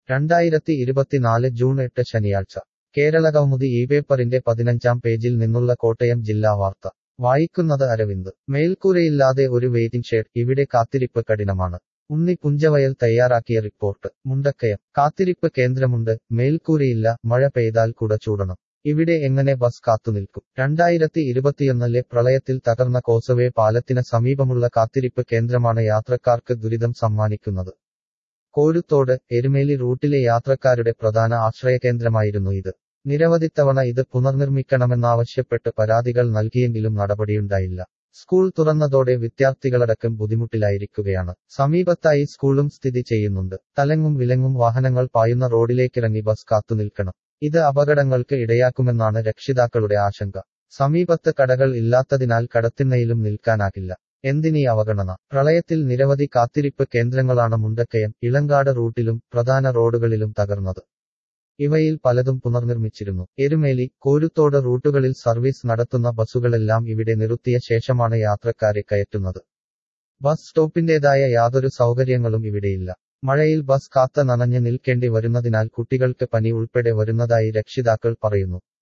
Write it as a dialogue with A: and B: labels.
A: രണ്ടായിരത്തി ഇരുപത്തിനാല് ജൂൺ എട്ട് ശനിയാഴ്ച കേരളകൗമുദി ഈ പേപ്പറിന്റെ പതിനഞ്ചാം പേജിൽ നിന്നുള്ള കോട്ടയം ജില്ലാ വാർത്ത വായിക്കുന്നത് അരവിന്ദ് മേൽക്കൂരയില്ലാതെ ഒരു വെയിറ്റിംഗ് ഷെഡ് ഇവിടെ കാത്തിരിപ്പ് കഠിനമാണ് ഉണ്ണി പുഞ്ചവയൽ തയ്യാറാക്കിയ റിപ്പോർട്ട് മുണ്ടക്കയം കാത്തിരിപ്പ് കേന്ദ്രമുണ്ട് മേൽക്കൂരയില്ല മഴ പെയ്താൽ കുട ചൂടണം ഇവിടെ എങ്ങനെ ബസ് കാത്തുനിൽക്കും രണ്ടായിരത്തി ഇരുപത്തിയൊന്നിലെ പ്രളയത്തിൽ തകർന്ന കോസവേ പാലത്തിന് സമീപമുള്ള കാത്തിരിപ്പ് കേന്ദ്രമാണ് യാത്രക്കാർക്ക് ദുരിതം സമ്മാനിക്കുന്നത് കോരുത്തോട് എരുമേലി റൂട്ടിലെ യാത്രക്കാരുടെ പ്രധാന ആശ്രയകേന്ദ്രമായിരുന്നു ഇത് നിരവധി തവണ ഇത് പുനർനിർമ്മിക്കണമെന്നാവശ്യപ്പെട്ട് പരാതികൾ നൽകിയെങ്കിലും നടപടിയുണ്ടായില്ല സ്കൂൾ തുറന്നതോടെ വിദ്യാർത്ഥികളടക്കം ബുദ്ധിമുട്ടിലായിരിക്കുകയാണ് സമീപത്തായി സ്കൂളും സ്ഥിതി ചെയ്യുന്നുണ്ട് തലങ്ങും വിലങ്ങും വാഹനങ്ങൾ പായുന്ന റോഡിലേക്കിറങ്ങി ബസ് കാത്തുനിൽക്കണം ഇത് അപകടങ്ങൾക്ക് ഇടയാക്കുമെന്നാണ് രക്ഷിതാക്കളുടെ ആശങ്ക സമീപത്ത് കടകൾ ഇല്ലാത്തതിനാൽ കടത്തിണ്ണയിലും നിൽക്കാനാകില്ല എന്തിനീ അവഗണന പ്രളയത്തിൽ നിരവധി കാത്തിരിപ്പ് കേന്ദ്രങ്ങളാണ് മുണ്ടക്കയം ഇളങ്കാട് റൂട്ടിലും പ്രധാന റോഡുകളിലും തകർന്നത് ഇവയിൽ പലതും പുനർനിർമ്മിച്ചിരുന്നു എരുമേലി കോരുത്തോട് റൂട്ടുകളിൽ സർവീസ് നടത്തുന്ന ബസ്സുകളെല്ലാം ഇവിടെ നിർത്തിയ ശേഷമാണ് യാത്രക്കാരെ കയറ്റുന്നത് ബസ് സ്റ്റോപ്പിന്റേതായ യാതൊരു സൗകര്യങ്ങളും ഇവിടെയില്ല മഴയിൽ ബസ് കാത്ത നനഞ്ഞ് നിൽക്കേണ്ടി വരുന്നതിനാൽ കുട്ടികൾക്ക് പനി ഉൾപ്പെടെ വരുന്നതായി രക്ഷിതാക്കൾ പറയുന്നു